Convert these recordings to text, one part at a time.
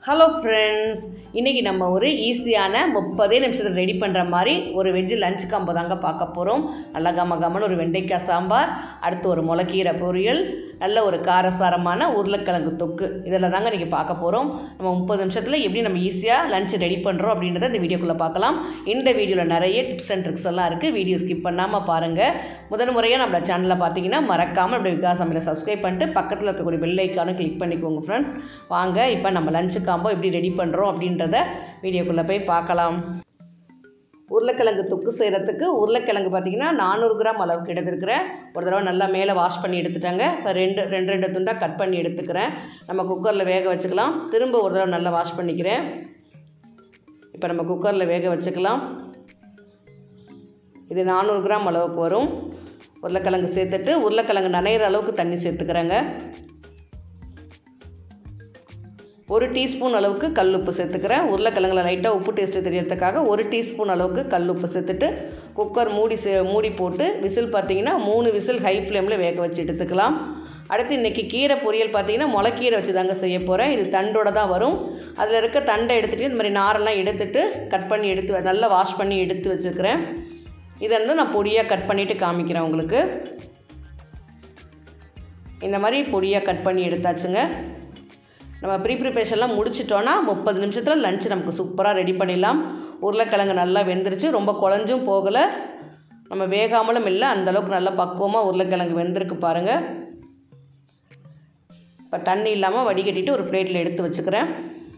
hello friends இன்றைக்கி நம்ம ஒரு ஈஸியான முப்பதே நிமிஷத்தில் ரெடி பண்ணுற மாதிரி ஒரு வெஜ்ஜு லஞ்ச் காம்போ தாங்க பார்க்க போகிறோம் நல்லா கம கமன்னு ஒரு வெண்டைக்காய் சாம்பார் அடுத்து ஒரு முளைக்கீரை பொரியல் நல்ல ஒரு காரசாரமான உருளைக்கிழங்கு தொக்கு இதில் தாங்க இன்றைக்கி பார்க்க போகிறோம் நம்ம முப்பது நிமிஷத்தில் எப்படி நம்ம ஈஸியாக லஞ்ச் ரெடி பண்ணுறோம் அப்படின்றத இந்த வீடியோக்குள்ளே பார்க்கலாம் இந்த வீடியோவில் நிறைய டிப்ஸ் அண்ட் ட்ரிக்ஸ் எல்லாம் இருக்குது வீடியோ ஸ்கிப் பண்ணாமல் பாருங்கள் முதல் முறையாக நம்மள சேனலில் பார்த்தீங்கன்னா மறக்காமல் அப்படி விகாஸ் சமையலை சப்ஸ்கிரைப் பண்ணிட்டு பக்கத்தில் இருக்கக்கூடிய பெல் ஐக்கானும் கிளிக் பண்ணிக்கோங்க ஃப்ரெண்ட்ஸ் வாங்க இப்போ நம்ம லஞ்சு காம்போ எப்படி ரெடி பண்ணுறோம் அப்படின்றத வீடியோக்குள்ளே போய் பார்க்கலாம் உருளைக்கிழங்கு தொக்கு செய்கிறதுக்கு உருளைக்கிழங்கு பார்த்திங்கன்னா நானூறு கிராம் அளவுக்கு எடுத்துருக்கிறேன் ஒரு தடவை நல்லா மேலே வாஷ் பண்ணி எடுத்துட்டாங்க இப்போ ரெண்டு ரெண்டு ரெண்டு துண்டாக கட் பண்ணி எடுத்துக்கிறேன் நம்ம குக்கரில் வேக வச்சுக்கலாம் திரும்ப ஒரு தடவை நல்லா வாஷ் பண்ணிக்கிறேன் இப்போ நம்ம குக்கரில் வேக வச்சுக்கலாம் இது நானூறு கிராம் அளவுக்கு வரும் உருளைக்கிழங்கு சேர்த்துட்டு உருளைக்கிழங்கு நனையிற அளவுக்கு தண்ணி சேர்த்துக்கிறேங்க ஒரு டீஸ்பூன் அளவுக்கு கல் உப்பு சேர்த்துக்கிறேன் உருளைக்கிழங்குல லைட்டாக உப்பு டேஸ்ட்டு தெரியறதுக்காக ஒரு டீஸ்பூன் அளவுக்கு கல் உப்பு சேர்த்துட்டு குக்கர் மூடி சே மூடி போட்டு விசில் பார்த்தீங்கன்னா மூணு விசில் ஹை ஃப்ளேமில் வேக வச்சு எடுத்துக்கலாம் அடுத்து இன்றைக்கி கீரை பொரியல் பார்த்தீங்கன்னா முளைக்கீரை வச்சு தாங்க செய்ய போகிறேன் இது தண்டோட தான் வரும் அதில் இருக்க தண்டை எடுத்துகிட்டு இந்த மாதிரி நாரெல்லாம் எடுத்துட்டு கட் பண்ணி எடுத்து நல்லா வாஷ் பண்ணி எடுத்து வச்சுக்கிறேன் இதை வந்து நான் பொடியாக கட் பண்ணிவிட்டு காமிக்கிறேன் உங்களுக்கு இந்த மாதிரி பொடியாக கட் பண்ணி எடுத்தாச்சுங்க நம்ம ப்ரீ ப்ரிப்பரேஷன்லாம் முடிச்சிட்டோன்னா முப்பது நிமிஷத்தில் லஞ்ச் நமக்கு சூப்பராக ரெடி பண்ணிடலாம் உருளைக்கிழங்கு நல்லா வெந்துருச்சு ரொம்ப குழஞ்சும் போகலை நம்ம வேகாமலும் இல்லை அந்தளவுக்கு நல்லா பக்குவமாக உருளைக்கிழங்கு வெந்திருக்கு பாருங்கள் இப்போ தண்ணி இல்லாமல் வடிகட்டிட்டு ஒரு பிளேட்டில் எடுத்து வச்சுக்கிறேன்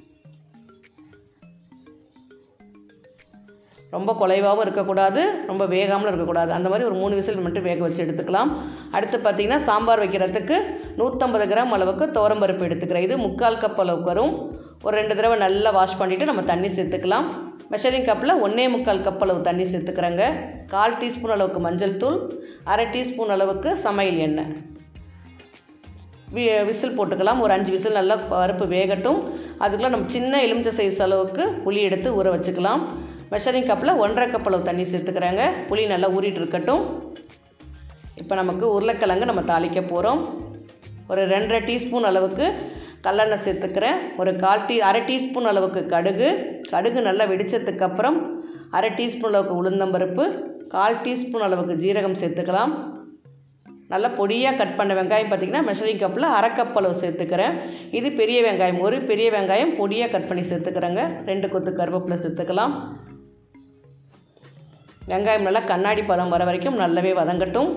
ரொம்ப குலைவாகவும் இருக்கக்கூடாது ரொம்ப வேகாமலும் இருக்கக்கூடாது அந்த மாதிரி ஒரு மூணு விசில் மட்டும் வேக வச்சு எடுத்துக்கலாம் அடுத்து பார்த்திங்கன்னா சாம்பார் வைக்கிறதுக்கு நூற்றம்பது கிராம் அளவுக்கு துவரம்பருப்பு எடுத்துக்கிறேன் இது முக்கால் கப் அளவுக்கு வரும் ஒரு ரெண்டு தடவை நல்லா வாஷ் பண்ணிவிட்டு நம்ம தண்ணி சேர்த்துக்கலாம் மெஷரிங் கப்பில் ஒன்றே முக்கால் கப் அளவு தண்ணி சேர்த்துக்கிறேங்க கால் டீஸ்பூன் அளவுக்கு மஞ்சள் தூள் அரை டீஸ்பூன் அளவுக்கு சமையல் எண்ணெய் வி விசில் போட்டுக்கலாம் ஒரு அஞ்சு விசில் நல்லா பருப்பு வேகட்டும் அதுக்குள்ளே நம்ம சின்ன எலுமிச்சை சைஸ் அளவுக்கு புளி எடுத்து ஊற வச்சுக்கலாம் மெஷரிங் கப்பில் ஒன்றரை கப் அளவு தண்ணி சேர்த்துக்கிறாங்க புளி நல்லா ஊறிட்டு இருக்கட்டும் இப்போ நமக்கு உருளைக்கிழங்கு நம்ம தாளிக்க போகிறோம் ஒரு ரெண்டரை டீஸ்பூன் அளவுக்கு கல்லெண்ணெய் சேர்த்துக்கிறேன் ஒரு கால் டீ அரை டீஸ்பூன் அளவுக்கு கடுகு கடுகு நல்லா வெடித்ததுக்கப்புறம் அரை டீஸ்பூன் அளவுக்கு உளுந்தம்பருப்பு கால் டீஸ்பூன் அளவுக்கு ஜீரகம் சேர்த்துக்கலாம் நல்லா பொடியாக கட் பண்ண வெங்காயம் பார்த்திங்கன்னா மெஷரிங் கப்பில் அரை கப் அளவு சேர்த்துக்கிறேன் இது பெரிய வெங்காயம் ஒரு பெரிய வெங்காயம் பொடியாக கட் பண்ணி சேர்த்துக்கிறேங்க ரெண்டு கொத்து கருவேப்பிலை சேர்த்துக்கலாம் வெங்காயம் நல்லா கண்ணாடி பதம் வர வரைக்கும் நல்லாவே வதங்கட்டும்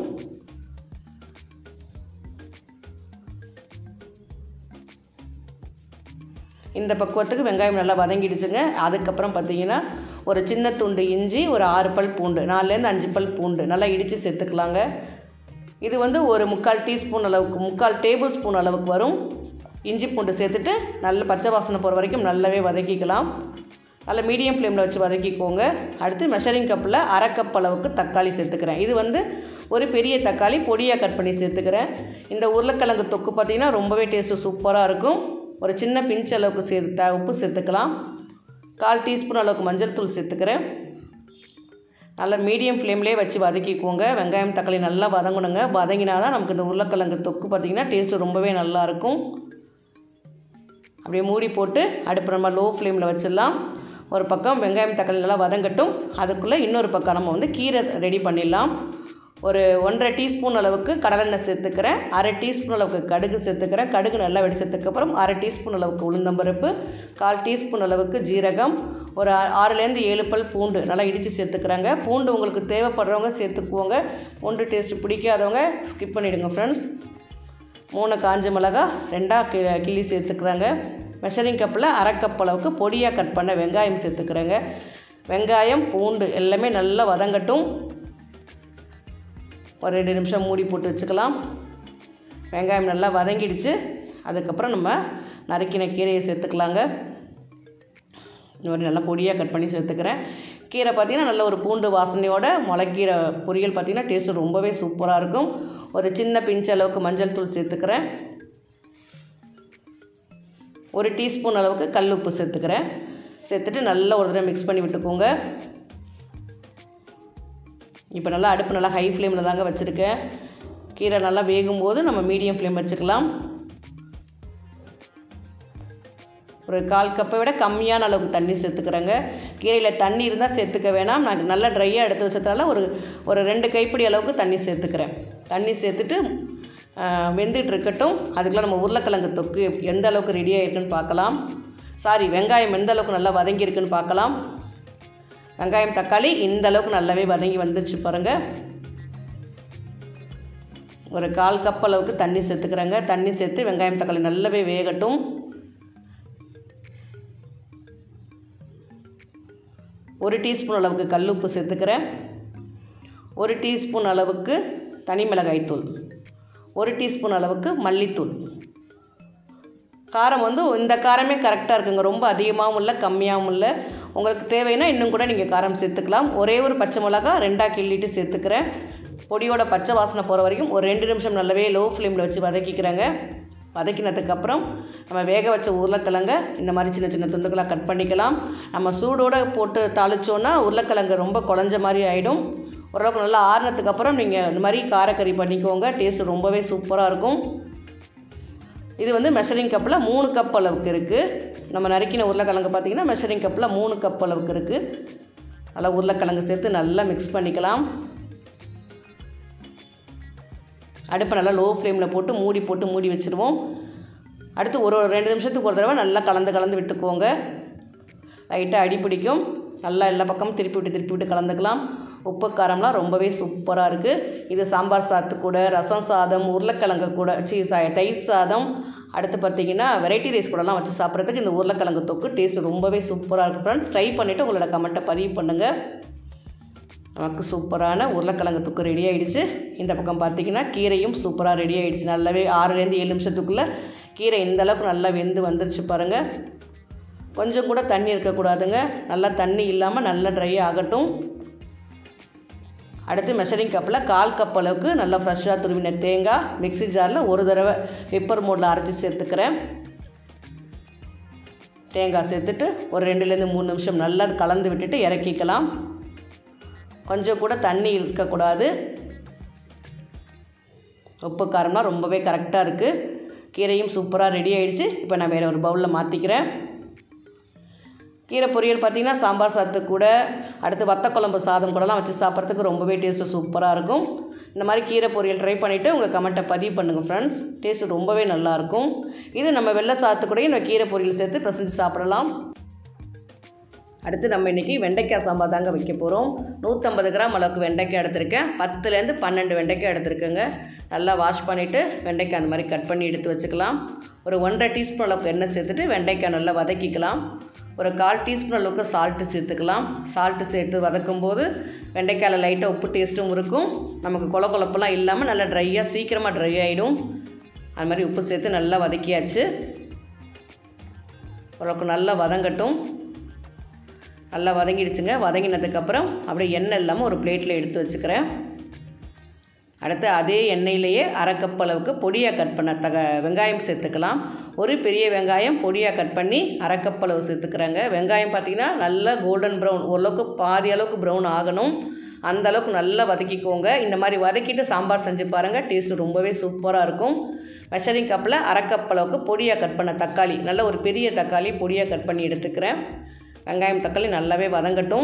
இந்த பக்குவத்துக்கு வெங்காயம் நல்லா வதங்கிடுச்சுங்க அதுக்கப்புறம் பார்த்தீங்கன்னா ஒரு சின்ன துண்டு இஞ்சி ஒரு ஆறு பல் பூண்டு நாலுலேருந்து அஞ்சு பல் பூண்டு நல்லா இடித்து சேர்த்துக்கலாங்க இது வந்து ஒரு முக்கால் டீஸ்பூன் அளவுக்கு முக்கால் டேபிள் ஸ்பூன் அளவுக்கு வரும் இஞ்சி பூண்டு சேர்த்துட்டு நல்ல பச்சை வாசனை போகிற வரைக்கும் நல்லாவே வதக்கிக்கலாம் நல்லா மீடியம் ஃப்ளேமில் வச்சு வதக்கிக்கோங்க அடுத்து மெஷரிங் கப்பில் அரை கப் அளவுக்கு தக்காளி சேர்த்துக்கிறேன் இது வந்து ஒரு பெரிய தக்காளி பொடியாக கட் பண்ணி சேர்த்துக்கிறேன் இந்த உருளைக்கிழங்கு தொக்கு பார்த்திங்கன்னா ரொம்பவே டேஸ்ட்டு சூப்பராக இருக்கும் ஒரு சின்ன பிஞ்ச் அளவுக்கு சேர்த்து உப்பு சேர்த்துக்கலாம் கால் டீஸ்பூன் அளவுக்கு மஞ்சள் தூள் சேர்த்துக்கிறேன் நல்லா மீடியம் ஃப்ளேம்லேயே வச்சு வதக்கிக்கோங்க வெங்காயம் தக்காளி நல்லா வதங்கணுங்க வதங்கினா தான் நமக்கு இந்த உருளைக்கிழங்கு தொக்கு பார்த்திங்கன்னா டேஸ்ட்டு ரொம்பவே நல்லாயிருக்கும் அப்படியே மூடி போட்டு அடுப்பு நம்ம லோ ஃப்ளேமில் வச்சிடலாம் ஒரு பக்கம் வெங்காயம் தக்காளி நல்லா வதங்கட்டும் அதுக்குள்ளே இன்னொரு பக்கம் நம்ம வந்து கீரை ரெடி பண்ணிடலாம் ஒரு ஒன்றரை டீஸ்பூன் அளவுக்கு கடலெண்ணெய் சேர்த்துக்கிறேன் அரை டீஸ்பூன் அளவுக்கு கடுகு சேர்த்துக்கிறேன் கடுகு நல்லா வெடிச்சதுக்கப்புறம் அரை டீஸ்பூன் அளவுக்கு உளுந்தம்பருப்பு கால் டீஸ்பூன் அளவுக்கு ஜீரகம் ஒரு ஆறுலேருந்து ஏழு பல் பூண்டு நல்லா இடித்து சேர்த்துக்கிறாங்க பூண்டு உங்களுக்கு தேவைப்படுறவங்க சேர்த்துக்குவோங்க பூண்டு டேஸ்ட்டு பிடிக்காதவங்க ஸ்கிப் பண்ணிவிடுங்க ஃப்ரெண்ட்ஸ் மூணு காஞ்ச மிளகா ரெண்டாக கி கிள்ளி சேர்த்துக்கிறாங்க மெஷரிங் கப்பில் அரை கப் அளவுக்கு பொடியாக கட் பண்ண வெங்காயம் சேர்த்துக்கிறேங்க வெங்காயம் பூண்டு எல்லாமே நல்லா வதங்கட்டும் ஒரு ரெண்டு நிமிஷம் மூடி போட்டு வச்சுக்கலாம் வெங்காயம் நல்லா வதங்கிடுச்சு அதுக்கப்புறம் நம்ம நறுக்கின கீரையை சேர்த்துக்கலாங்க இந்த மாதிரி நல்லா பொடியாக கட் பண்ணி சேர்த்துக்கிறேன் கீரை பார்த்திங்கன்னா நல்ல ஒரு பூண்டு வாசனையோட முளைக்கீரை பொரியல் பார்த்திங்கன்னா டேஸ்ட்டு ரொம்பவே சூப்பராக இருக்கும் ஒரு சின்ன பிஞ்ச் அளவுக்கு மஞ்சள் தூள் சேர்த்துக்கிறேன் ஒரு டீஸ்பூன் அளவுக்கு கல் உப்பு சேர்த்துக்கிறேன் சேர்த்துட்டு நல்லா ஒரு தடவை மிக்ஸ் பண்ணி விட்டுக்கோங்க இப்போ நல்லா அடுப்பு நல்லா ஹை ஃப்ளேமில் தாங்க வச்சுருக்கேன் கீரை நல்லா வேகும்போது நம்ம மீடியம் ஃப்ளேம் வச்சுக்கலாம் ஒரு கால் கப்பை விட கம்மியான அளவுக்கு தண்ணி சேர்த்துக்கிறேங்க கீரையில் தண்ணி இருந்தால் சேர்த்துக்க வேணாம் நான் நல்லா ட்ரையாக எடுத்து வச்சதால ஒரு ஒரு ரெண்டு கைப்பிடி அளவுக்கு தண்ணி சேர்த்துக்கிறேன் தண்ணி சேர்த்துட்டு வெந்துட்டு இருக்கட்டும் அதுக்குள்ளே நம்ம உருளைக்கிழங்கு தொக்கு எந்த அளவுக்கு ரெடி ஆகிருக்குன்னு பார்க்கலாம் சாரி வெங்காயம் எந்த அளவுக்கு நல்லா வதங்கியிருக்குன்னு பார்க்கலாம் வெங்காயம் தக்காளி இந்த அளவுக்கு நல்லாவே வதங்கி வந்துச்சு பாருங்கள் ஒரு கால் கப் அளவுக்கு தண்ணி சேர்த்துக்கிறேங்க தண்ணி சேர்த்து வெங்காயம் தக்காளி நல்லாவே வேகட்டும் ஒரு டீஸ்பூன் அளவுக்கு கல்லுப்பு சேர்த்துக்கிறேன் ஒரு டீஸ்பூன் அளவுக்கு தனி மிளகாய்த்தூள் ஒரு டீஸ்பூன் அளவுக்கு மல்லித்தூள் காரம் வந்து இந்த காரமே கரெக்டாக இருக்குங்க ரொம்ப அதிகமாகவும் இல்லை கம்மியாகவும் இல்லை உங்களுக்கு தேவைன்னா இன்னும் கூட நீங்கள் காரம் சேர்த்துக்கலாம் ஒரே ஒரு பச்சை மிளகா ரெண்டாக கிள்ளிட்டு சேர்த்துக்கிறேன் பொடியோட பச்சை வாசனை போகிற வரைக்கும் ஒரு ரெண்டு நிமிஷம் நல்லாவே லோ ஃப்ளேமில் வச்சு வதக்கிக்கிறேங்க வதக்கினதுக்கப்புறம் நம்ம வேக வச்ச உருளைக்கிழங்க இந்த மாதிரி சின்ன சின்ன துண்டுகளாக கட் பண்ணிக்கலாம் நம்ம சூடோடு போட்டு தாளித்தோன்னா உருளைக்கிழங்கு ரொம்ப குழஞ்ச மாதிரி ஆகிடும் ஓரளவுக்கு நல்லா ஆறுனதுக்கப்புறம் நீங்கள் இந்த மாதிரி காரக்கறி பண்ணிக்கோங்க டேஸ்ட் ரொம்பவே சூப்பராக இருக்கும் இது வந்து மெஷரிங் கப்பில் மூணு கப் அளவுக்கு இருக்குது நம்ம நறுக்கின உருளைக்கிழங்கு பார்த்திங்கன்னா மெஷரிங் கப்பில் மூணு கப் அளவுக்கு இருக்குது நல்லா உருளைக்கிழங்கு சேர்த்து நல்லா மிக்ஸ் பண்ணிக்கலாம் அடுப்பை நல்லா லோ ஃப்ளேமில் போட்டு மூடி போட்டு மூடி வச்சுருவோம் அடுத்து ஒரு ஒரு ரெண்டு நிமிஷத்துக்கு ஒரு தடவை நல்லா கலந்து கலந்து விட்டுக்கோங்க லைட்டாக அடி பிடிக்கும் நல்லா எல்லா பக்கமும் திருப்பி விட்டு திருப்பி விட்டு கலந்துக்கலாம் உப்பு காரம்லாம் ரொம்பவே சூப்பராக இருக்குது இது சாம்பார் சாத்து கூட ரசம் சாதம் உருளைக்கிழங்கு கூட சீ தயிர் சாதம் அடுத்து பார்த்திங்கன்னா வெரைட்டி ரைஸ் கூடலாம் வச்சு சாப்பிட்றதுக்கு இந்த உருளைக்கிழங்கு தொக்கு டேஸ்ட் ரொம்பவே சூப்பராக இருக்குது ஃப்ரெண்ட்ஸ் ட்ரை பண்ணிவிட்டு உங்களோட கமெண்ட்டை பதிவு பண்ணுங்கள் நமக்கு சூப்பரான உருளைக்கிழங்கு தொக்கு ரெடி ஆகிடுச்சு இந்த பக்கம் பார்த்திங்கன்னா கீரையும் சூப்பராக ரெடி ஆகிடுச்சு நல்லாவே ஆறுலேருந்து ஏழு நிமிஷத்துக்குள்ளே கீரை இந்த அளவுக்கு நல்லா வெந்து வந்துருச்சு பாருங்கள் கொஞ்சம் கூட தண்ணி இருக்கக்கூடாதுங்க நல்லா தண்ணி இல்லாமல் நல்லா ட்ரை ஆகட்டும் அடுத்து மெஷரிங் கப்பில் கால் கப் அளவுக்கு நல்லா ஃப்ரெஷ்ஷாக துருவின தேங்காய் மிக்ஸி ஜாரில் ஒரு தடவை பெப்பர் மோடில் அரைச்சி சேர்த்துக்கிறேன் தேங்காய் சேர்த்துட்டு ஒரு ரெண்டுலேருந்து மூணு நிமிஷம் நல்லா கலந்து விட்டுட்டு இறக்கிக்கலாம் கொஞ்சம் கூட தண்ணி இருக்கக்கூடாது உப்பு காரம்லாம் ரொம்பவே கரெக்டாக இருக்குது கீரையும் சூப்பராக ரெடி ஆகிடுச்சு இப்போ நான் வேறு ஒரு பவுலில் மாற்றிக்கிறேன் கீரை பொரியல் பார்த்திங்கன்னா சாம்பார் சாதத்து கூட அடுத்து வத்த குழம்பு சாதம் கூடலாம் வச்சு சாப்பிட்றதுக்கு ரொம்பவே டேஸ்ட்டு சூப்பராக இருக்கும் இந்த மாதிரி கீரை பொரியல் ட்ரை பண்ணிவிட்டு உங்கள் கமெண்ட்டை பதிவு பண்ணுங்கள் ஃப்ரெண்ட்ஸ் டேஸ்ட்டு ரொம்பவே நல்லாயிருக்கும் இது நம்ம வெள்ளை சாதத்து கூடயும் நம்ம கீரை பொரியல் சேர்த்து பிசைஞ்சு சாப்பிடலாம் அடுத்து நம்ம இன்றைக்கி வெண்டைக்காய் சாம்பார் தாங்க வைக்க போகிறோம் நூற்றம்பது கிராம் அளவுக்கு வெண்டைக்காய் எடுத்திருக்கேன் பத்துலேருந்து பன்னெண்டு வெண்டைக்காய் எடுத்துருக்கேங்க நல்லா வாஷ் பண்ணிவிட்டு வெண்டைக்காய் அந்த மாதிரி கட் பண்ணி எடுத்து வச்சுக்கலாம் ஒரு ஒன்றரை டீஸ்பூன் அளவுக்கு எண்ணெய் சேர்த்துட்டு வெண்டைக்காய் நல்லா வதக்கிக்கலாம் ஒரு கால் டீஸ்பூன் அளவுக்கு சால்ட்டு சேர்த்துக்கலாம் சால்ட்டு சேர்த்து வதக்கும் போது வெண்டைக்காயில் லைட்டாக உப்பு டேஸ்ட்டும் இருக்கும் நமக்கு கொல கொலப்பெல்லாம் இல்லாமல் நல்லா ட்ரையாக சீக்கிரமாக ட்ரை ஆகிடும் அது மாதிரி உப்பு சேர்த்து நல்லா வதக்கியாச்சு ஓரளவுக்கு நல்லா வதங்கட்டும் நல்லா வதங்கிடுச்சுங்க வதங்கினதுக்கப்புறம் அப்படியே எண்ணெய் இல்லாமல் ஒரு பிளேட்டில் எடுத்து வச்சுக்கிறேன் அடுத்து அதே எண்ணெயிலேயே அரை கப் அளவுக்கு பொடியாக கட் பண்ண தக வெங்காயம் சேர்த்துக்கலாம் ஒரு பெரிய வெங்காயம் பொடியாக கட் பண்ணி அரை கப் அளவு சேர்த்துக்கிறேங்க வெங்காயம் பார்த்திங்கன்னா நல்லா கோல்டன் ப்ரௌன் ஓரளவுக்கு பாதி அளவுக்கு ப்ரௌன் ஆகணும் அந்த அளவுக்கு நல்லா வதக்கிக்கோங்க இந்த மாதிரி வதக்கிட்டு சாம்பார் செஞ்சு பாருங்கள் டேஸ்ட்டு ரொம்பவே சூப்பராக இருக்கும் மெஷரிங் கப்பில் அரை கப் அளவுக்கு பொடியாக கட் பண்ண தக்காளி நல்ல ஒரு பெரிய தக்காளி பொடியாக கட் பண்ணி எடுத்துக்கிறேன் வெங்காயம் தக்காளி நல்லாவே வதங்கட்டும்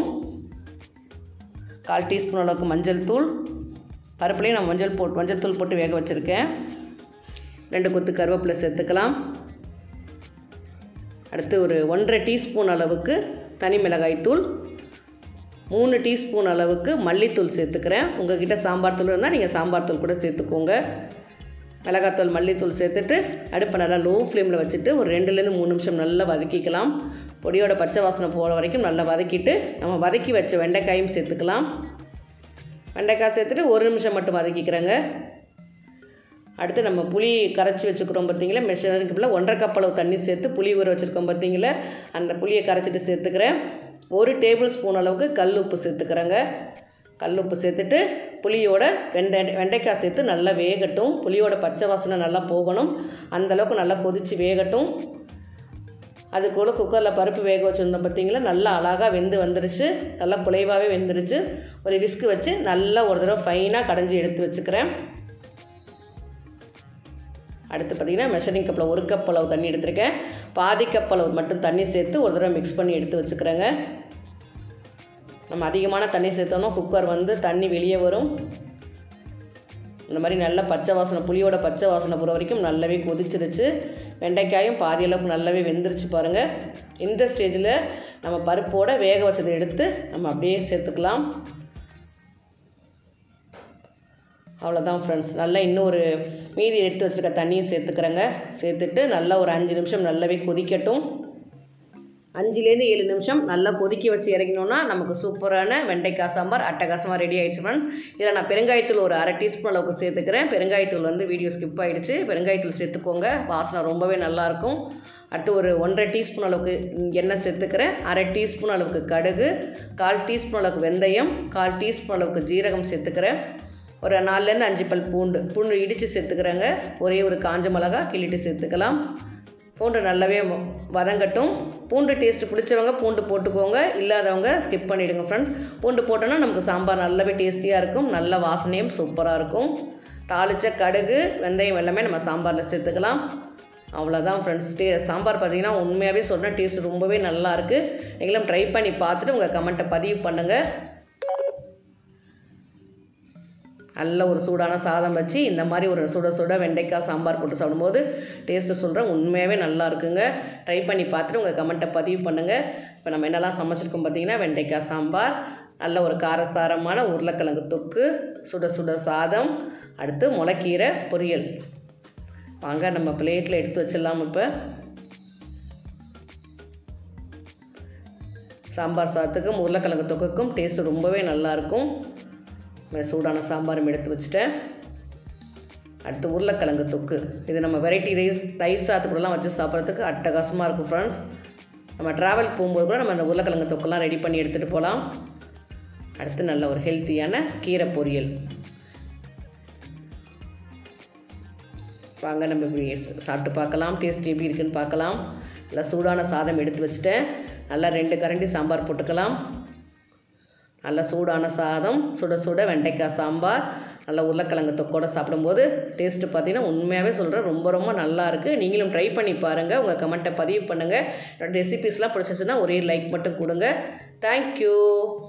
கால் டீஸ்பூன் அளவுக்கு மஞ்சள் தூள் பருப்புலேயும் நான் மஞ்சள் போட்டு மஞ்சள் தூள் போட்டு வேக வச்சுருக்கேன் ரெண்டு கொத்து கருவேப்பிலை சேர்த்துக்கலாம் அடுத்து ஒரு ஒன்றரை டீஸ்பூன் அளவுக்கு தனி மிளகாய் தூள் மூணு டீஸ்பூன் அளவுக்கு மல்லித்தூள் சேர்த்துக்கிறேன் உங்கள்கிட்ட சாம்பார் தூள் இருந்தால் நீங்கள் சாம்பார் தூள் கூட சேர்த்துக்கோங்க மிளகாத்தூள் மல்லித்தூள் சேர்த்துட்டு அடுப்பை நல்லா லோ ஃப்ளேமில் வச்சுட்டு ஒரு ரெண்டுலேருந்து மூணு நிமிஷம் நல்லா வதக்கிக்கலாம் பொடியோட பச்சை வாசனை போகிற வரைக்கும் நல்லா வதக்கிட்டு நம்ம வதக்கி வச்ச வெண்டைக்காயும் சேர்த்துக்கலாம் வெண்டைக்காய் சேர்த்துட்டு ஒரு நிமிஷம் மட்டும் வதக்கிக்கிறேங்க அடுத்து நம்ம புளி கரைச்சி வச்சுக்கிறோம் பார்த்தீங்களா மெஷரிங்கில் ஒன்றரை கப் அளவு தண்ணி சேர்த்து புளி ஊற வச்சுருக்கோம் பார்த்தீங்களா அந்த புளியை கரைச்சிட்டு சேர்த்துக்கிறேன் ஒரு டேபிள் ஸ்பூன் அளவுக்கு கல் உப்பு சேர்த்துக்கிறேங்க கல் உப்பு சேர்த்துட்டு புளியோட வெண்டை வெண்டைக்காய் சேர்த்து நல்லா வேகட்டும் புளியோட பச்சை வாசனை நல்லா போகணும் அந்தளவுக்கு நல்லா கொதித்து வேகட்டும் அது கூட குக்கரில் பருப்பு வேக வச்சுருந்தோம் பார்த்தீங்களா நல்லா அழகாக வெந்து வந்துருச்சு நல்லா குலைவாகவே வெந்துருச்சு ஒரு விஸ்கு வச்சு நல்லா ஒரு தடவை ஃபைனாக கடைஞ்சி எடுத்து வச்சுக்கிறேன் அடுத்து பார்த்திங்கன்னா மெஷரிங் கப்பில் ஒரு கப் அளவு தண்ணி எடுத்திருக்கேன் பாதி கப் அளவு மட்டும் தண்ணி சேர்த்து ஒரு தடவை மிக்ஸ் பண்ணி எடுத்து வச்சுக்கிறேங்க நம்ம அதிகமான தண்ணி சேர்த்தோம்னா குக்கர் வந்து தண்ணி வெளியே வரும் இந்த மாதிரி நல்ல பச்சை வாசனை புளியோட பச்சை வாசனை போகிற வரைக்கும் நல்லாவே கொதிச்சிருச்சு வெண்டைக்காயும் பாதி அளவுக்கு நல்லாவே வெந்துருச்சு பாருங்கள் இந்த ஸ்டேஜில் நம்ம பருப்போட வேக வச்சதை எடுத்து நம்ம அப்படியே சேர்த்துக்கலாம் அவ்வளோதான் ஃப்ரெண்ட்ஸ் நல்லா இன்னும் ஒரு மீதி எடுத்து வச்சுருக்க தண்ணியும் சேர்த்துக்கிறேங்க சேர்த்துட்டு நல்லா ஒரு அஞ்சு நிமிஷம் நல்லாவே கொதிக்கட்டும் அஞ்சுலேருந்து ஏழு நிமிஷம் நல்லா கொதிக்க வச்சு இறங்கினோன்னா நமக்கு சூப்பரான வெண்டைக்காய் சாம்பார் அட்டகாசமாக ரெடி ஆயிடுச்சு ஃப்ரெண்ட்ஸ் இதில் நான் பெருங்காயத்தூள் ஒரு அரை டீஸ்பூன் அளவுக்கு சேர்த்துக்கிறேன் பெருங்காயத்தூள் வந்து வீடியோ ஸ்கிப் ஆகிடுச்சு பெருங்காயத்தூள் சேர்த்துக்கோங்க வாசனை ரொம்பவே நல்லாயிருக்கும் அடுத்து ஒரு ஒன்றரை டீஸ்பூன் அளவுக்கு எண்ணெய் சேர்த்துக்கிறேன் அரை டீஸ்பூன் அளவுக்கு கடுகு கால் டீஸ்பூன் அளவுக்கு வெந்தயம் கால் டீஸ்பூன் அளவுக்கு ஜீரகம் சேர்த்துக்கிறேன் ஒரு நாலுலேருந்து அஞ்சு பல் பூண்டு பூண்டு இடித்து சேர்த்துக்கிறேங்க ஒரே ஒரு காஞ்ச மிளகா கிள்ளிட்டு சேர்த்துக்கலாம் பூண்டு நல்லாவே வதங்கட்டும் பூண்டு டேஸ்ட்டு பிடிச்சவங்க பூண்டு போட்டுக்கோங்க இல்லாதவங்க ஸ்கிப் பண்ணிவிடுங்க ஃப்ரெண்ட்ஸ் பூண்டு போட்டோன்னா நமக்கு சாம்பார் நல்லாவே டேஸ்டியாக இருக்கும் நல்ல வாசனையும் சூப்பராக இருக்கும் தாளித்த கடுகு வெந்தயம் எல்லாமே நம்ம சாம்பாரில் சேர்த்துக்கலாம் அவ்வளோதான் ஃப்ரெண்ட்ஸ் டே சாம்பார் பார்த்தீங்கன்னா உண்மையாகவே சொன்னால் டேஸ்ட் ரொம்பவே நல்லாயிருக்கு நீங்களும் ட்ரை பண்ணி பார்த்துட்டு உங்கள் கமெண்ட்டை பதிவு பண்ணுங்கள் நல்ல ஒரு சூடான சாதம் வச்சு இந்த மாதிரி ஒரு சுட சுட வெண்டைக்காய் சாம்பார் போட்டு சாப்பிடும்போது டேஸ்ட்டு சொல்கிறேன் உண்மையாகவே நல்லா இருக்குங்க ட்ரை பண்ணி பார்த்துட்டு உங்கள் கமெண்ட்டை பதிவு பண்ணுங்கள் இப்போ நம்ம என்னெல்லாம் சமைச்சிருக்கோம் பார்த்தீங்கன்னா வெண்டைக்காய் சாம்பார் நல்ல ஒரு காரசாரமான உருளைக்கிழங்கு தொக்கு சுட சுட சாதம் அடுத்து முளைக்கீரை பொரியல் வாங்க நம்ம பிளேட்டில் எடுத்து வச்சிடலாம் இப்போ சாம்பார் சாதத்துக்கும் உருளைக்கிழங்கு தொக்குக்கும் டேஸ்ட்டு ரொம்பவே நல்லாயிருக்கும் சூடான சாம்பாரும் எடுத்து வச்சுட்டேன் அடுத்து உருளைக்கிழங்கு தொக்கு இது நம்ம வெரைட்டி ரைஸ் ரைஸ் சாத்துக்கூடலாம் வச்சு சாப்பிட்றதுக்கு அட்டகாசமாக இருக்கும் ஃப்ரெண்ட்ஸ் நம்ம ட்ராவல் போகும்போது கூட நம்ம அந்த உருளைக்கிழங்கு தொக்கெல்லாம் ரெடி பண்ணி எடுத்துகிட்டு போகலாம் அடுத்து நல்ல ஒரு ஹெல்த்தியான கீரை பொரியல் வாங்க நம்ம இப்படி சாப்பிட்டு பார்க்கலாம் டேஸ்ட் எப்படி இருக்குன்னு பார்க்கலாம் நல்லா சூடான சாதம் எடுத்து வச்சுட்டேன் நல்லா ரெண்டு கரண்டி சாம்பார் போட்டுக்கலாம் நல்ல சூடான சாதம் சுட சுட வெண்டைக்காய் சாம்பார் நல்ல உருளைக்கிழங்கு தொக்கோட சாப்பிடும்போது டேஸ்ட்டு பார்த்தீங்கன்னா உண்மையாகவே சொல்கிறேன் ரொம்ப ரொம்ப நல்லா இருக்குது நீங்களும் ட்ரை பண்ணி பாருங்கள் உங்கள் கமெண்ட்டை பதிவு பண்ணுங்கள் என்னோடய ரெசிபீஸ்லாம் பிடிச்சிச்சுன்னா ஒரே லைக் மட்டும் கொடுங்க தேங்க்யூ